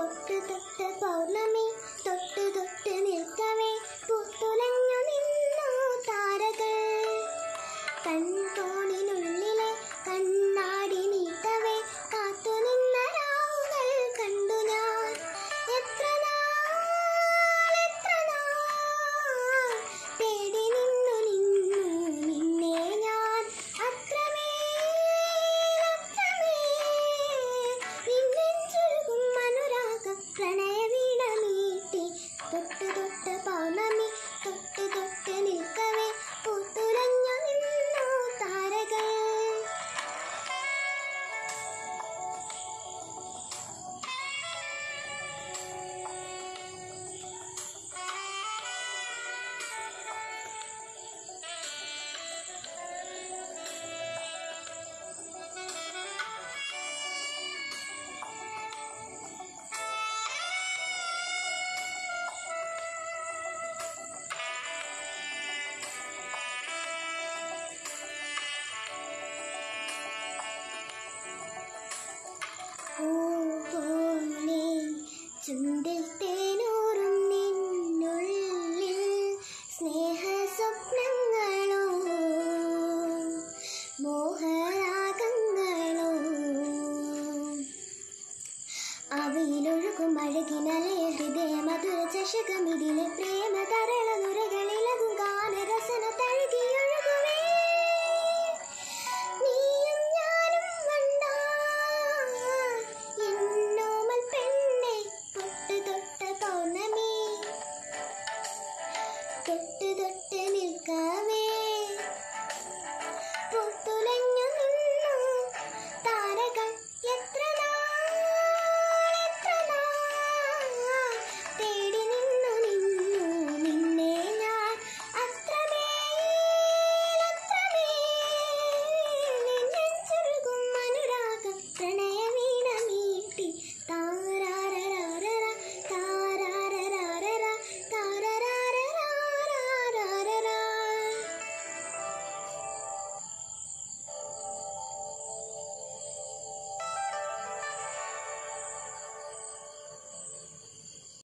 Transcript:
തൊട്ട് തൊട്ട് പൗർണമി തൊട്ട് തൊട്ട് നിൽക്കവേ പുത്തുലഞ്ഞു നിന്നു താരകൾ കൺകോണിനുള്ളിലെ കണ്ണാടി നീട്ടവേ കാത്തു നിന്ന രാവുകൾ കണ്ടു ഞാൻ എത്ര നാൾ എത്ര നാൾ തേടി നിന്നു നിന്നു നിന്നെ ഞാൻ അത്രമേൽ അത്രമേൽ നിന്നെഞ്ചൊഴുകും അനുരാഗ പ്രണയവീണ മീട്ടി തൊട്ട് തൊട്ട് പൗർണമി തൊട്ട് തൊട്ട് നിൽക്കവേ പൂത്തുലഞ്ഞു നിന്നു താരകൾ പൂപോലെ ചുണ്ടിൽ തേനൂറും നിന്നുള്ളിൽ സ്നേഹ സ്വപ്നങ്ങളോ മോഹരാഗങ്ങളോ അവയിലൊഴുകും അഴകിനലയ ഹൃദയ മധുര ചഷകമിതിലെ പ്രേമ തരള നുരകളിലകും ഗാനരസന തഴുകിയൊഴുകും